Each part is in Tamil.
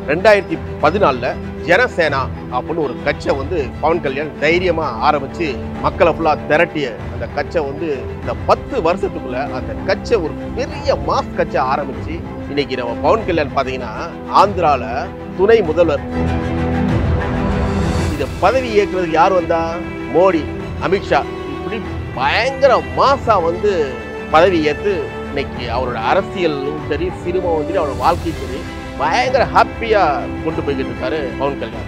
ரெண்டாயிரத்தி பதினாலில் ஜனசேனா அப்படின்னு ஒரு கட்சை வந்து பவன் கல்யாண் தைரியமா ஆரம்பிச்சு மக்களை ஃபுல்லா திரட்டிய அந்த கட்சை வந்து இந்த பத்து வருஷத்துக்குள்ள அந்த கட்சை ஒரு பெரிய மாஸ் கட்சை ஆரம்பிச்சு இன்னைக்கு நம்ம பவன் கல்யாண் பாத்தீங்கன்னா ஆந்திரால துணை முதல்வர் இந்த பதவி ஏற்கிறதுக்கு யார் வந்தா மோடி அமித்ஷா இப்படி பயங்கர மாசா வந்து பதவி ஏற்று இன்னைக்கு அவரோட அரசியலும் சரி சினிமாவும் சரி அவரோட வாழ்க்கையும் சரி பயங்கர ஹாப்பியா கொண்டு போய்கிட்டு இருக்காரு பவன் கல்யாண்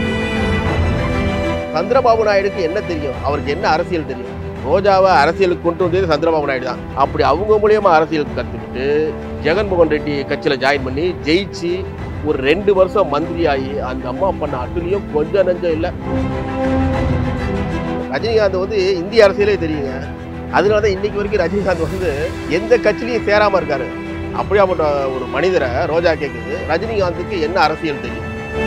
சந்திரபாபு நாயுடுக்கு என்ன தெரியும் அவருக்கு என்ன அரசியல் தெரியும் ரோஜாவை அரசியலுக்கு கொண்டு வந்தது சந்திரபாபு நாயுடு தான் அப்படி அவங்க மூலியமா அரசியலுக்கு கற்றுக்கிட்டு ஜெகன்மோகன் ரெட்டி கட்சியில் ஜாயின் பண்ணி ஜெயிச்சு ஒரு ரெண்டு வருஷம் மந்திரி ஆகி அந்த அம்மா பண்ண அட்டுலையும் கொஞ்சம் நஞ்சம் இல்லை ரஜினிகாந்த் வந்து இந்திய அரசியலே தெரியுங்க அதனால தான் இன்னைக்கு வரைக்கும் ரஜினிகாந்த் வந்து எந்த கட்சியிலையும் சேராம இருக்காரு அப்படியாப்பட்ட ஒரு மனிதரை ரோஜா கேட்குது ரஜினிகாந்துக்கு என்ன அரசியல் தெரியும்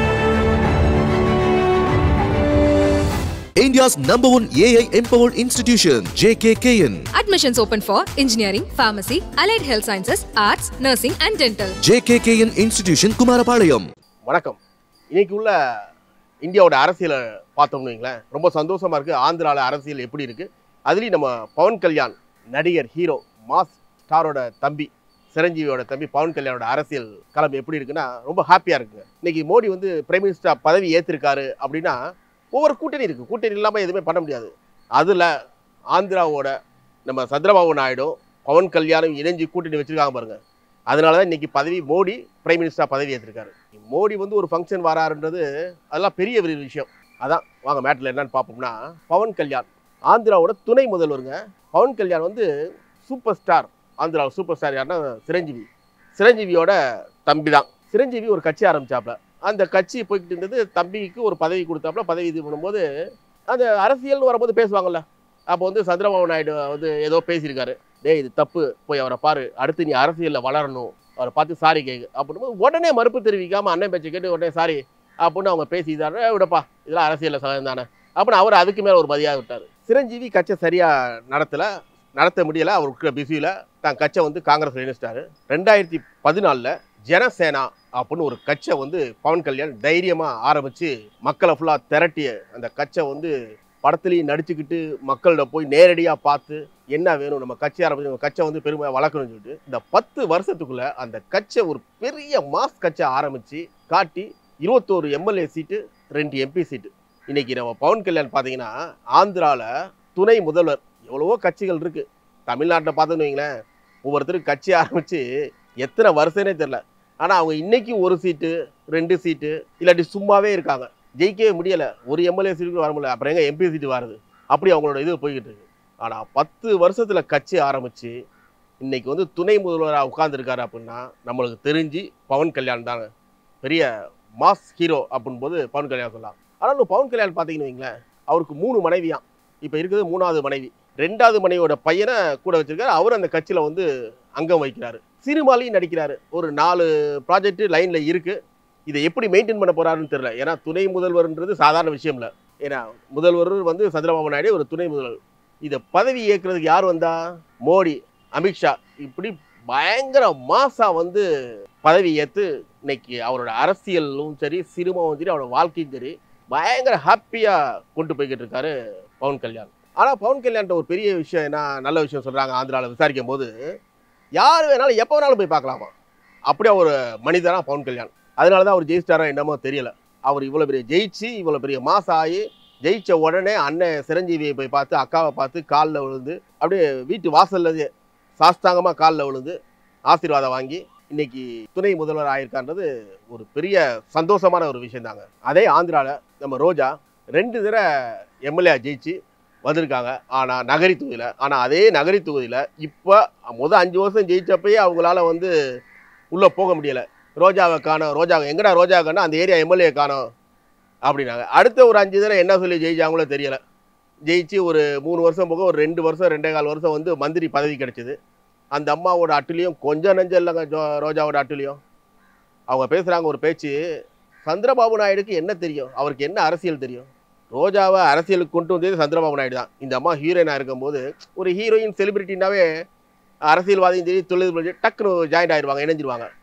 India's number one AI empowered institution, JKKN. Admissions open for engineering, pharmacy, allied health sciences, arts, nursing, and dental. JKKN Institution, Kumarapalayam. வணக்கம் இன்னைக்கு உள்ள இந்தியாவோட அரசியலை பார்த்தோம்னு வைங்களேன் ரொம்ப சந்தோஷமா இருக்கு ஆந்திரால அரசியல் எப்படி இருக்கு அதுலேயும் நம்ம பவன் கல்யாண் நடிகர் ஹீரோ மாஸ் ஸ்டாரோட தம்பி சிரஞ்சீவியோட தம்பி பவன் கல்யாணோட அரசியல் களம் எப்படி இருக்குன்னா ரொம்ப ஹாப்பியா இருக்குங்க இன்னைக்கு மோடி வந்து பிரைம் மினிஸ்டர் பதவி ஏற்றிருக்காரு அப்படின்னா ஒவ்வொரு கூட்டணி இருக்கு கூட்டணி இல்லாமல் எதுவுமே பண்ண முடியாது அதில் ஆந்திராவோட நம்ம சந்திரபாபு நாயுடு பவன் கல்யாணும் இணைஞ்சு கூட்டணி வச்சிருக்காங்க பாருங்க அதனால தான் இன்னைக்கு பதவி மோடி பிரைம் மினிஸ்டர் பதவி ஏற்றிருக்காரு மோடி வந்து ஒரு ஃபங்க்ஷன் வராருன்றது அதெல்லாம் பெரிய ஒரு விஷயம் அதான் வாங்க மேட்டில் என்னன்னு பார்ப்போம்னா பவன் கல்யாண் ஆந்திராவோட துணை முதல்வருங்க பவன் கல்யாண் வந்து சூப்பர் ஸ்டார் ஆந்திராவில் சூப்பர் ஸ்டார் யாருன்னா சிரஞ்சீவி சிரஞ்சீவியோட தம்பி தான் சிரஞ்சீவி ஒரு கட்சி ஆரம்பிச்சாப்ல அந்த கட்சி போய்கிட்டு இருந்தது தம்பிக்கு ஒரு பதவி கொடுத்தாப்புல பதவி இது பண்ணும்போது அந்த அரசியல்னு வரும்போது பேசுவாங்கல்ல அப்போ வந்து சந்திரபாபு நாயுடு வந்து ஏதோ பேசியிருக்காரு டேய் இது தப்பு போய் அவரை பாரு அடுத்து நீ அரசியலில் வளரணும் அவரை பார்த்து சாரி கேக்கு அப்படின்னு உடனே மறுப்பு தெரிவிக்காம அண்ணன் பேச்சு கேட்டு உடனே சாரி அப்படின்னு அவங்க பேசிட்டாரு விடப்பா இதெல்லாம் அரசியலில் சகஜம் தானே அப்படின்னு அவர் அதுக்கு மேலே ஒரு மதியாக விட்டார் சிரஞ்சீவி கட்சை சரியாக நடத்தலை நடத்த முடியலை அவருக்கு பிஸியில் தான் கட்சை வந்து காங்கிரஸ் இணைச்சிட்டாரு ரெண்டாயிரத்தி பதினாலில் ஜனசேனா அப்படின்னு ஒரு கட்சை வந்து பவன் கல்யாண் தைரியமாக ஆரம்பித்து மக்களை ஃபுல்லாக திரட்டிய அந்த கட்சை வந்து படத்துலையும் நடிச்சுக்கிட்டு மக்கள்கிட்ட போய் நேரடியாக பார்த்து என்ன வேணும் நம்ம கட்சி ஆரம்பிச்சு நம்ம கட்சை வந்து பெருமையாக வளர்க்கணும்னு சொல்லிட்டு இந்த பத்து வருஷத்துக்குள்ள அந்த கட்சை ஒரு பெரிய மாஸ் கட்சை ஆரம்பித்து காட்டி இருபத்தோரு எம்எல்ஏ சீட்டு ரெண்டு எம்பி சீட்டு இன்னைக்கு நம்ம பவன் கல்யாண் பார்த்தீங்கன்னா ஆந்திராவில் துணை முதல்வர் எவ்வளவோ கட்சிகள் இருக்கு தமிழ்நாட்டில் பார்த்தோன்னு வைங்களேன் ஒவ்வொருத்தரும் கட்சி ஆரம்பித்து எத்தனை வருஷனே தெரில ஆனால் அவங்க இன்னைக்கும் ஒரு சீட்டு ரெண்டு சீட்டு இல்லாட்டி சும்மாவே இருக்காங்க ஜெயிக்கவே முடியலை ஒரு எம்எல்ஏ சீட்டுக்கு வர முடியல அப்புறம் எங்க எம்பி சீட்டு வருது அப்படி அவங்களோட இது போய்கிட்டு இருக்கு ஆனால் பத்து வருஷத்தில் கட்சி ஆரம்பித்து இன்னைக்கு வந்து துணை முதல்வராக உட்கார்ந்துருக்காரு அப்படின்னா நம்மளுக்கு தெரிஞ்சு பவன் கல்யாண் தாங்க பெரிய மாஸ் ஹீரோ அப்படின் போது பவன் கல்யாண் சொல்லலாம் ஆனால் பவன் கல்யாண் பார்த்தீங்கன்னு வைங்களேன் அவருக்கு மூணு மனைவியாம் இப்போ இருக்கிறது மூணாவது மனைவி ரெண்டாவது மனைவியோட பையனை கூட வச்சிருக்காரு அவர் அந்த கட்சியில் வந்து அங்கம் வகிக்கிறாரு சினிமாலையும் நடிக்கிறாரு ஒரு நாலு ப்ராஜெக்ட் லைனில் இருக்கு இதை எப்படி மெயின்டைன் பண்ண போறாருன்னு தெரியல ஏன்னா துணை முதல்வர்ன்றது சாதாரண விஷயம் இல்லை ஏன்னா முதல்வர் வந்து சந்திரபாபு நாயுடு ஒரு துணை முதல்வர் இதை பதவி ஏற்கிறதுக்கு யார் வந்தா மோடி அமித்ஷா இப்படி பயங்கர மாசா வந்து பதவி ஏற்று இன்னைக்கு அவரோட அரசியலும் சரி சினிமாவும் சரி அவரோட வாழ்க்கையும் சரி பயங்கர ஹாப்பியா கொண்டு போய்கிட்டு இருக்காரு பவன் கல்யாண் ஆனால் பவன் கல்யாண்ட்ட ஒரு பெரிய விஷயம் என்ன நல்ல விஷயம் சொல்றாங்க ஆந்திராவில் விசாரிக்கும் போது யார் வேணாலும் எப்போ வேணாலும் போய் பார்க்கலாமா அப்படியே ஒரு மனிதனா பவன் கல்யாண் அதனால தான் அவர் ஜெயிச்சிட்டாரா என்னமோ தெரியல அவர் இவ்வளோ பெரிய ஜெயிச்சு இவ்வளோ பெரிய மாசம் ஆகி ஜெயிச்ச உடனே அண்ணன் சிரஞ்சீவியை போய் பார்த்து அக்காவை பார்த்து காலில் விழுந்து அப்படியே வீட்டு வாசல்ல சாஸ்தாங்கமாக காலில் விழுந்து ஆசீர்வாதம் வாங்கி இன்னைக்கு துணை முதல்வர் ஆயிருக்கான்றது ஒரு பெரிய சந்தோஷமான ஒரு விஷயம் தாங்க அதே ஆந்திராவில் நம்ம ரோஜா ரெண்டு தடவை எம்எல்ஏ ஜெயிச்சு வந்திருக்காங்க ஆனால் நகரி தொகுதியில் ஆனால் அதே நகரி தொகுதியில் இப்போ முதல் அஞ்சு வருஷம் ஜெயிச்சப்பயே அவங்களால வந்து உள்ளே போக முடியலை ரோஜாவை காணோம் ரோஜாவை எங்கடா ரோஜா காணோம் அந்த ஏரியா எம்எல்ஏ காணோம் அப்படின்னாங்க அடுத்த ஒரு அஞ்சு தடவை என்ன சொல்லி ஜெயிச்சாங்களோ தெரியல ஜெயிச்சு ஒரு மூணு வருஷம் போக ஒரு ரெண்டு வருஷம் ரெண்டே கால் வருஷம் வந்து மந்திரி பதவி கிடைச்சிது அந்த அம்மாவோட அட்டுலையும் கொஞ்சம் நெஞ்சம் இல்லைங்க ஜோ ரோஜாவோட அட்டுலையும் அவங்க பேசுகிறாங்க ஒரு பேச்சு சந்திரபாபு நாயுடுக்கு என்ன தெரியும் அவருக்கு என்ன அரசியல் தெரியும் ரோஜாவை அரசியலுக்கு கொண்டு வந்தது சந்திரபாபு நாயுடு தான் இந்த அம்மா ஹீரோயினாக இருக்கும்போது ஒரு ஹீரோயின் செலிபிரிட்டினாவே அரசியல்வாதியும் சரி தொழில் சரி டக்குன்னு ஜாயின் ஆயிடுவாங்க இணைஞ்சிருவாங்க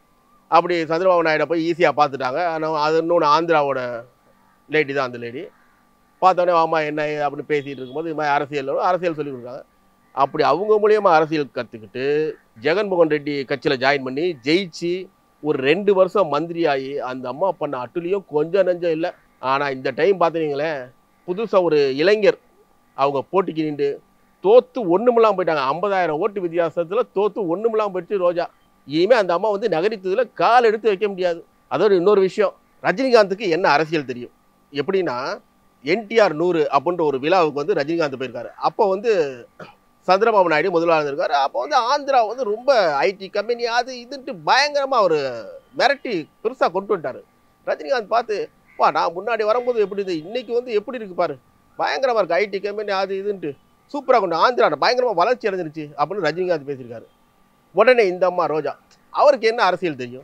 அப்படி சந்திரபாபு நாயுடை போய் ஈஸியாக பார்த்துட்டாங்க ஆனால் அது இன்னொன்று ஆந்திராவோட லேடி தான் அந்த லேடி பார்த்தோன்னே ஆமா என்ன ஏது அப்படின்னு பேசிகிட்டு இருக்கும்போது இது மாதிரி அரசியல் அரசியல் சொல்லி கொடுத்தாங்க அப்படி அவங்க மூலியமாக அரசியல் கற்றுக்கிட்டு ஜெகன்மோகன் ரெட்டி கட்சியில் ஜாயின் பண்ணி ஜெயிச்சு ஒரு ரெண்டு வருஷம் மந்திரி ஆகி அந்த அம்மா பண்ண அட்டுலியும் கொஞ்சம் நெஞ்சம் இல்லை ஆனால் இந்த டைம் பார்த்தீங்களேன் புதுசாக ஒரு இளைஞர் அவங்க போட்டிக்கு நின்று தோத்து ஒண்ணுமில்லாம போயிட்டாங்க ஐம்பதாயிரம் ஓட்டு வித்தியாசத்தில் தோத்து ஒண்ணுமில்லாம போயிடுச்சு ரோஜா இனிமே அந்த அம்மா வந்து நகரித்ததுல கால் எடுத்து வைக்க முடியாது அதோட இன்னொரு விஷயம் ரஜினிகாந்துக்கு என்ன அரசியல் தெரியும் எப்படின்னா என்டிஆர் நூறு அப்படின்ற ஒரு விழாவுக்கு வந்து ரஜினிகாந்த் போயிருக்காரு அப்போ வந்து சந்திரபாபு நாயுடு முதல்வர் இருக்காரு அப்போ வந்து ஆந்திரா வந்து ரொம்ப ஐடி கம்பெனி அது இதுன்ட்டு பயங்கரமாக அவர் மிரட்டி பெருசாக கொண்டு வந்துட்டாரு ரஜினிகாந்த் பார்த்து வா நான் முன்னாடி வரும்போது எப்படி இது இன்னைக்கு வந்து எப்படி இருக்கு பாரு பயங்கரமாக இருக்கு ஐடி கம்பெனி அது இதுன்ட்டு சூப்பராக கொண்டு ஆந்திரா பயங்கரமாக வளர்ச்சி அடைஞ்சிருச்சு அப்படின்னு ரஜினிகாந்த் பேசியிருக்காரு உடனே இந்த அம்மா ரோஜா அவருக்கு என்ன அரசியல் தெரியும்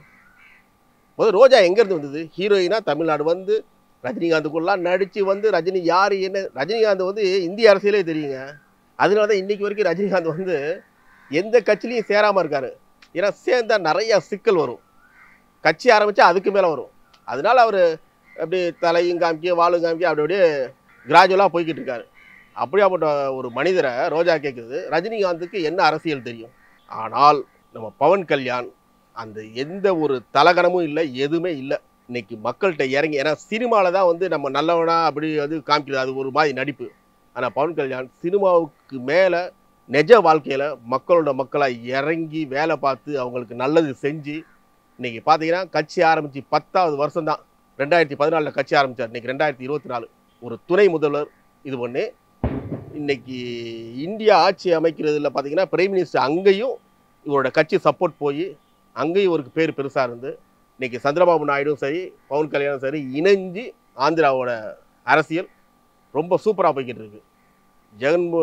முதல் ரோஜா எங்கேருந்து வந்தது ஹீரோயினா தமிழ்நாடு வந்து ரஜினிகாந்துக்குள்ளலாம் நடித்து வந்து ரஜினி யார் என்ன ரஜினிகாந்த் வந்து இந்திய அரசியலே தெரியுங்க அதனால தான் இன்னைக்கு வரைக்கும் ரஜினிகாந்த் வந்து எந்த கட்சிலையும் சேராமல் இருக்காரு ஏன்னா சேர்ந்தா நிறைய சிக்கல் வரும் கட்சி ஆரம்பித்தா அதுக்கு மேலே வரும் அதனால அவர் அப்படி தலையும் காமிக்க வாழும் காமிக்க அப்படி அப்படியே கிராஜுவலாக போய்கிட்டு இருக்காரு அப்படியாப்பட்ட ஒரு மனிதரை ரோஜா கேட்குது ரஜினிகாந்துக்கு என்ன அரசியல் தெரியும் ஆனால் நம்ம பவன் கல்யாண் அந்த எந்த ஒரு தலகணமும் இல்லை எதுவுமே இல்லை இன்னைக்கு மக்கள்கிட்ட இறங்கி ஏன்னா சினிமாவில் தான் வந்து நம்ம நல்லவனா அப்படி வந்து காமிக்கிறது அது ஒரு மாதிரி நடிப்பு ஆனால் பவன் கல்யாண் சினிமாவுக்கு மேலே நிஜ வாழ்க்கையில் மக்களோட மக்களாக இறங்கி வேலை பார்த்து அவங்களுக்கு நல்லது செஞ்சு இன்னைக்கு பார்த்தீங்கன்னா கட்சி ஆரம்பித்து பத்தாவது வருஷம் தான் ரெண்டாயிரத்தி பதினாலில் கட்சி ஆரம்பித்தார் இன்னைக்கு ரெண்டாயிரத்தி இருபத்தி நாலு ஒரு துணை முதல்வர் இது ஒன்று இன்னைக்கு இந்தியா ஆட்சி அமைக்கிறதுல பார்த்தீங்கன்னா பிரைம் மினிஸ்டர் அங்கேயும் இவரோட கட்சி சப்போர்ட் போய் அங்கேயும் இவருக்கு பேர் பெருசாக இருந்து இன்னைக்கு சந்திரபாபு நாயுடும் சரி பவன் கல்யாணும் சரி இணைஞ்சு ஆந்திராவோட அரசியல் ரொம்ப சூப்பராக போய்கிட்டு இருக்கு ஜெகன்மோ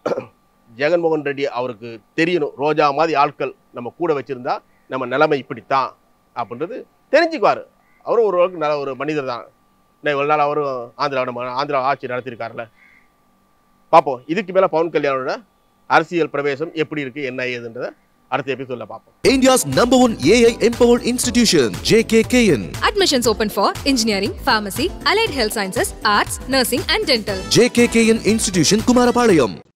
ஜெகன்மோகன் ரெட்டி அவருக்கு தெரியணும் ரோஜா மாதிரி ஆட்கள் நம்ம கூட வச்சுருந்தா நம்ம நிலைமை இப்படித்தான் அப்படின்றது தெரிஞ்சுக்குவார் அவரும் ஒரு அளவுக்கு நல்ல ஒரு மனிதர் தான் இன்னும் இவ்வளோ நாள் அவரும் ஆந்திராவோட ம- ஆந்திரா ஆட்சி நடத்தியிருக்காருல்ல பார்ப்போம் இதுக்கு மேலே பவன் கல்யாணோட அரசியல் பிரவேசம் எப்படி இருக்குது என்ன ஏதுன்றதை அடுத்த எபிசோடில் பார்ப்போம் India's number one AI empowered institution, JKKN. Admissions open for engineering, pharmacy, allied health sciences, arts, nursing, and dental. JKKN Institution, Kumarapalayam.